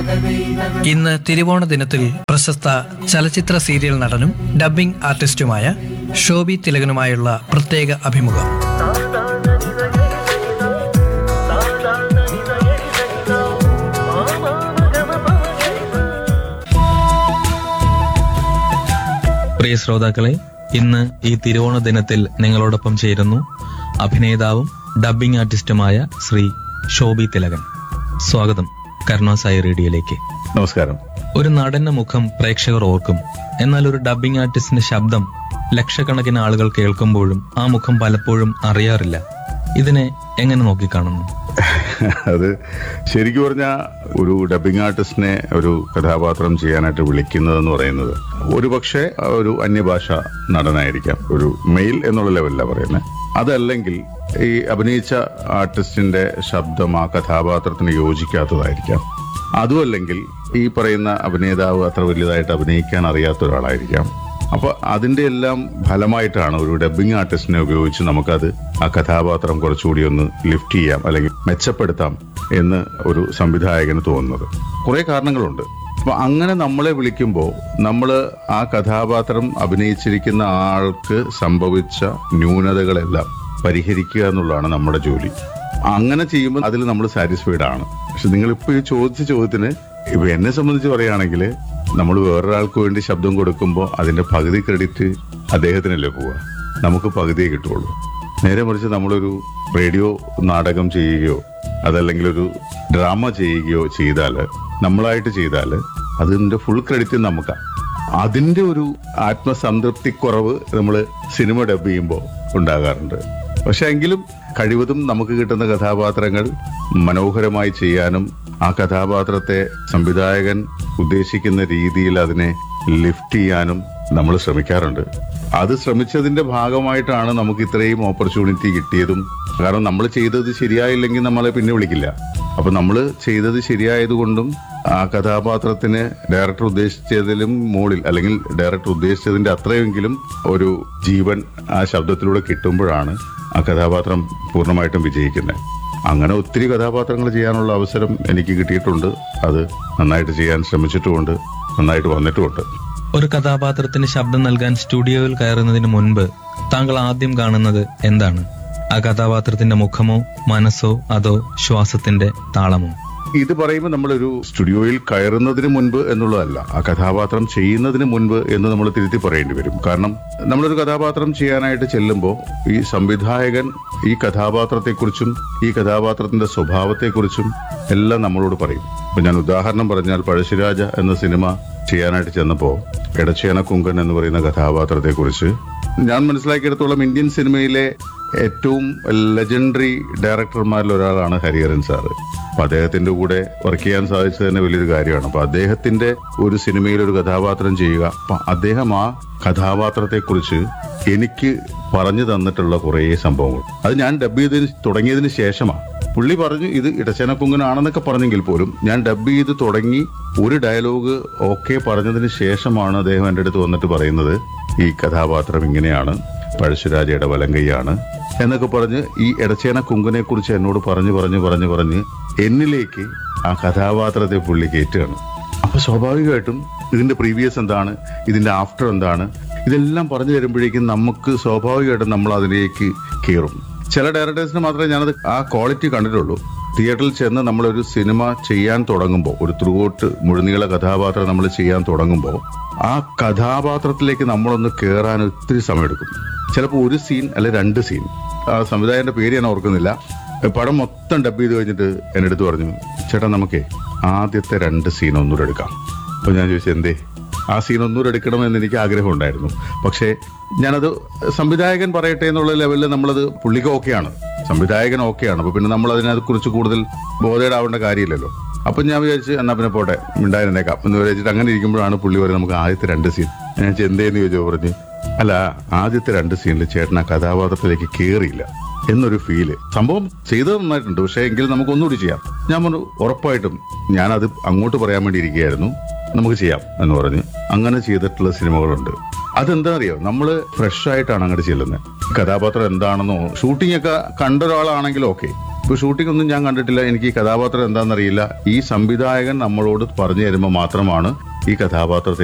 ഇന്ന് തിരുവോണ ദിനത്തിൽ പ്രശസ്ത ചലച്ചിത്ര സീരിയൽ നടനും ഡബ്ബിംഗ് ആർട്ടിസ്റ്റുമായ ഷോബി തിലകനുമായുള്ള പ്രത്യേക അഭിമുഖം പ്രിയ ശ്രോതാക്കളെ ഇന്ന് ഈ തിരുവോണ ദിനത്തിൽ നിങ്ങളോടൊപ്പം ചേരുന്നു അഭിനേതാവും ഡബ്ബിംഗ് ആർട്ടിസ്റ്റുമായ ശ്രീ ശോഭി തിലകൻ സ്വാഗതം കരുണാസായി റേഡിയോയിലേക്ക് നമസ്കാരം ഒരു നടന്റെ മുഖം പ്രേക്ഷകർ ഓർക്കും എന്നാൽ ഒരു ഡബ്ബിംഗ് ആർട്ടിസ്റ്റിന്റെ ശബ്ദം ലക്ഷക്കണക്കിന് ആളുകൾ കേൾക്കുമ്പോഴും ആ മുഖം പലപ്പോഴും അറിയാറില്ല ഇതിനെ എങ്ങനെ നോക്കിക്കാണുന്നു അത് ശരിക്കും പറഞ്ഞാൽ ഒരു ഡബിങ് ആർട്ടിസ്റ്റിനെ ഒരു കഥാപാത്രം ചെയ്യാനായിട്ട് വിളിക്കുന്നതെന്ന് പറയുന്നത് ഒരു പക്ഷേ ഒരു അന്യഭാഷ നടനായിരിക്കാം ഒരു മെയിൽ എന്നുള്ള ലെവലിലാണ് പറയുന്നത് അതല്ലെങ്കിൽ ഈ അഭിനയിച്ച ആർട്ടിസ്റ്റിന്റെ ശബ്ദം ആ കഥാപാത്രത്തിന് യോജിക്കാത്തതായിരിക്കാം അതുമല്ലെങ്കിൽ ഈ പറയുന്ന അഭിനേതാവ് അത്ര വലുതായിട്ട് അഭിനയിക്കാൻ അറിയാത്ത ഒരാളായിരിക്കാം അപ്പൊ അതിന്റെ എല്ലാം ഫലമായിട്ടാണ് ഒരു ഡബിങ് ആർട്ടിസ്റ്റിനെ ഉപയോഗിച്ച് നമുക്കത് ആ കഥാപാത്രം കുറച്ചുകൂടി ഒന്ന് ലിഫ്റ്റ് ചെയ്യാം അല്ലെങ്കിൽ മെച്ചപ്പെടുത്താം എന്ന് ഒരു സംവിധായകന് തോന്നുന്നത് കുറെ കാരണങ്ങളുണ്ട് അപ്പൊ അങ്ങനെ നമ്മളെ വിളിക്കുമ്പോൾ നമ്മൾ ആ കഥാപാത്രം അഭിനയിച്ചിരിക്കുന്ന ആൾക്ക് സംഭവിച്ച ന്യൂനതകളെല്ലാം പരിഹരിക്കുക എന്നുള്ളതാണ് നമ്മുടെ ജോലി അങ്ങനെ ചെയ്യുമ്പോൾ അതിൽ നമ്മൾ സാറ്റിസ്ഫൈഡ് ആണ് പക്ഷെ നിങ്ങളിപ്പോ ഈ ചോദിച്ച ചോദ്യത്തിന് ഇപ്പൊ എന്നെ സംബന്ധിച്ച് പറയുകയാണെങ്കിൽ നമ്മൾ വേറൊരാൾക്ക് വേണ്ടി ശബ്ദം കൊടുക്കുമ്പോൾ അതിന്റെ പകുതി ക്രെഡിറ്റ് അദ്ദേഹത്തിനല്ലേ പോവുക നമുക്ക് പകുതിയേ കിട്ടുള്ളൂ നേരെ മറിച്ച് നമ്മളൊരു റേഡിയോ നാടകം ചെയ്യുകയോ അതല്ലെങ്കിൽ ഒരു ഡ്രാമ ചെയ്യുകയോ ചെയ്താൽ നമ്മളായിട്ട് ചെയ്താൽ അതിന്റെ ഫുൾ ക്രെഡിറ്റ് നമുക്കാ അതിന്റെ ഒരു ആത്മസംതൃപ്തിക്കുറവ് നമ്മൾ സിനിമ ഡബ് ചെയ്യുമ്പോൾ ഉണ്ടാകാറുണ്ട് പക്ഷെ എങ്കിലും കഴിവതും നമുക്ക് കിട്ടുന്ന കഥാപാത്രങ്ങൾ മനോഹരമായി ചെയ്യാനും ആ കഥാപാത്രത്തെ സംവിധായകൻ ഉദ്ദേശിക്കുന്ന രീതിയിൽ അതിനെ ലിഫ്റ്റ് ചെയ്യാനും നമ്മൾ ശ്രമിക്കാറുണ്ട് അത് ശ്രമിച്ചതിന്റെ ഭാഗമായിട്ടാണ് നമുക്ക് ഇത്രയും ഓപ്പർച്യൂണിറ്റി കിട്ടിയതും കാരണം നമ്മൾ ചെയ്തത് ശരിയായില്ലെങ്കിൽ നമ്മളെ പിന്നെ വിളിക്കില്ല അപ്പൊ നമ്മൾ ചെയ്തത് ശരിയായതുകൊണ്ടും ആ കഥാപാത്രത്തിന് ഡയറക്ടർ ഉദ്ദേശിച്ചതിലും മുകളിൽ അല്ലെങ്കിൽ ഡയറക്ടർ ഉദ്ദേശിച്ചതിന്റെ അത്രയെങ്കിലും ഒരു ജീവൻ ആ ശബ്ദത്തിലൂടെ കിട്ടുമ്പോഴാണ് ആ കഥാപാത്രം പൂർണ്ണമായിട്ടും വിജയിക്കുന്നത് അങ്ങനെ ഒത്തിരി കഥാപാത്രങ്ങൾ ചെയ്യാനുള്ള അവസരം എനിക്ക് കിട്ടിയിട്ടുണ്ട് അത് നന്നായിട്ട് ചെയ്യാൻ ശ്രമിച്ചിട്ടുമുണ്ട് നന്നായിട്ട് വന്നിട്ടുമുണ്ട് ഒരു കഥാപാത്രത്തിന് ശബ്ദം നൽകാൻ സ്റ്റുഡിയോയിൽ കയറുന്നതിന് മുൻപ് താങ്കൾ ആദ്യം കാണുന്നത് എന്താണ് ആ കഥാപാത്രത്തിന്റെ മുഖമോ മനസ്സോ അതോ ശ്വാസത്തിന്റെ താളമോ ഇത് പറയുമ്പോൾ നമ്മളൊരു സ്റ്റുഡിയോയിൽ കയറുന്നതിന് മുൻപ് എന്നുള്ളതല്ല ആ കഥാപാത്രം ചെയ്യുന്നതിന് മുൻപ് എന്ന് നമ്മൾ തിരുത്തി പറയേണ്ടി വരും കാരണം നമ്മളൊരു കഥാപാത്രം ചെയ്യാനായിട്ട് ചെല്ലുമ്പോൾ ഈ സംവിധായകൻ ഈ കഥാപാത്രത്തെക്കുറിച്ചും ഈ കഥാപാത്രത്തിന്റെ സ്വഭാവത്തെക്കുറിച്ചും എല്ലാം നമ്മളോട് പറയും ഇപ്പൊ ഞാൻ ഉദാഹരണം പറഞ്ഞാൽ പഴശ്ശിരാജ എന്ന സിനിമ ചെയ്യാനായിട്ട് ചെന്നപ്പോ എടച്ചേന കുങ്കൻ എന്ന് പറയുന്ന കഥാപാത്രത്തെക്കുറിച്ച് ഞാൻ മനസ്സിലാക്കിയെടുത്തോളം ഇന്ത്യൻ സിനിമയിലെ ഏറ്റവും ലെജൻഡറി ഡയറക്ടർമാരിൽ ഒരാളാണ് ഹരിഹരൻ സാറ് അപ്പൊ അദ്ദേഹത്തിന്റെ കൂടെ വർക്ക് ചെയ്യാൻ സാധിച്ചത് തന്നെ വലിയൊരു കാര്യമാണ് അപ്പൊ അദ്ദേഹത്തിന്റെ ഒരു സിനിമയിൽ ഒരു കഥാപാത്രം ചെയ്യുക അപ്പൊ അദ്ദേഹം ആ കഥാപാത്രത്തെ കുറിച്ച് എനിക്ക് പറഞ്ഞു തന്നിട്ടുള്ള കുറേ സംഭവങ്ങൾ അത് ഞാൻ ഡബ് ചെയ്തതിന് തുടങ്ങിയതിന് ശേഷമാണ് പുള്ളി പറഞ്ഞു ഇത് ഇടച്ചനക്കുങ്ങനാണെന്നൊക്കെ പറഞ്ഞെങ്കിൽ പോലും ഞാൻ ഡബ് ചെയ്ത് തുടങ്ങി ഒരു ഡയലോഗ് ഓക്കെ പറഞ്ഞതിന് ശേഷമാണ് അദ്ദേഹം എൻ്റെ അടുത്ത് വന്നിട്ട് പറയുന്നത് ഈ കഥാപാത്രം ഇങ്ങനെയാണ് പഴശ്ശിരാജയുടെ വലങ്കയ്യാണ് എന്നൊക്കെ പറഞ്ഞ് ഈ ഇടച്ചേന കുങ്കനെ കുറിച്ച് എന്നോട് പറഞ്ഞു പറഞ്ഞു പറഞ്ഞു പറഞ്ഞ് എന്നിലേക്ക് ആ കഥാപാത്രത്തെ പുള്ളി കയറ്റുകയാണ് അപ്പൊ സ്വാഭാവികമായിട്ടും ഇതിന്റെ പ്രീവിയസ് എന്താണ് ഇതിന്റെ ആഫ്റ്റർ എന്താണ് ഇതെല്ലാം പറഞ്ഞു തരുമ്പോഴേക്കും നമുക്ക് സ്വാഭാവികമായിട്ടും നമ്മൾ അതിലേക്ക് കയറും ചില ഡയറക്ടേഴ്സിന് മാത്രമേ ഞാനത് ആ ക്വാളിറ്റി കണ്ടിട്ടുള്ളൂ തിയേറ്ററിൽ ചെന്ന് നമ്മളൊരു സിനിമ ചെയ്യാൻ തുടങ്ങുമ്പോൾ ഒരു ത്രൂ ഔട്ട് മുഴുനീള കഥാപാത്രം നമ്മൾ ചെയ്യാൻ തുടങ്ങുമ്പോൾ ആ കഥാപാത്രത്തിലേക്ക് നമ്മളൊന്ന് കയറാൻ ഒത്തിരി സമയമെടുക്കും ചിലപ്പോൾ ഒരു സീൻ അല്ലെ രണ്ട് സീൻ ആ സംവിധായകന്റെ പേര് ഞാൻ ഓർക്കുന്നില്ല പടം മൊത്തം ഡബ് ചെയ്ത് കഴിഞ്ഞിട്ട് എൻ്റെ അടുത്ത് പറഞ്ഞു ചേട്ടാ നമുക്കേ ആദ്യത്തെ രണ്ട് സീൻ ഒന്നുകൂടെ എടുക്കാം അപ്പൊ ഞാൻ ചോദിച്ചു എന്തേ ആ സീൻ ഒന്നുകൂടെ എടുക്കണമെന്ന് എനിക്ക് ആഗ്രഹം ഉണ്ടായിരുന്നു പക്ഷേ ഞാനത് സംവിധായകൻ പറയട്ടെ എന്നുള്ള ലെവലിൽ നമ്മളത് പുള്ളിക്ക് ഓക്കെയാണ് സംവിധായകൻ ഓക്കെയാണ് അപ്പൊ പിന്നെ നമ്മൾ അതിനെ കുറിച്ച് കൂടുതൽ ബോധേടാവേണ്ട കാര്യമില്ലല്ലോ അപ്പൊ ഞാൻ വിചാരിച്ച് എന്നാ പിന്നെ പോട്ടെ മിണ്ടായിരുന്നേക്കാം എന്ന് വിചാരിച്ചിട്ട് അങ്ങനെ ഇരിക്കുമ്പോഴാണ് പുള്ളി പറയുന്നത് നമുക്ക് ആദ്യത്തെ രണ്ട് സീൻ ഞാൻ ചോദിച്ചു, എന്തേന്ന് ചോദിച്ചോ പറഞ്ഞു അല്ല ആദ്യത്തെ രണ്ട് സീനിൽ ചേട്ടൻ ആ കഥാപാത്രത്തിലേക്ക് കേറിയില്ല എന്നൊരു ഫീല് സംഭവം ചെയ്തത് നന്നായിട്ടുണ്ട് പക്ഷേ എങ്കിൽ നമുക്ക് ഒന്നുകൂടി ചെയ്യാം ഞാൻ പറഞ്ഞു ഉറപ്പായിട്ടും ഞാനത് അങ്ങോട്ട് പറയാൻ വേണ്ടി ഇരിക്കുകയായിരുന്നു നമുക്ക് ചെയ്യാം എന്ന് പറഞ്ഞ് അങ്ങനെ ചെയ്തിട്ടുള്ള സിനിമകളുണ്ട് അതെന്താ അറിയോ നമ്മള് ഫ്രഷ് ആയിട്ടാണ് അങ്ങോട്ട് ചെല്ലുന്നത് കഥാപാത്രം എന്താണെന്നോ ഷൂട്ടിംഗ് ഒക്കെ കണ്ട ഒരാളാണെങ്കിലും ഓക്കെ ഇപ്പൊ ഷൂട്ടിംഗ് ഒന്നും ഞാൻ കണ്ടിട്ടില്ല എനിക്ക് ഈ കഥാപാത്രം എന്താണെന്നറിയില്ല ഈ സംവിധായകൻ നമ്മളോട് പറഞ്ഞു തരുമ്പോൾ മാത്രമാണ് ഈ കഥാപാത്രത്തെ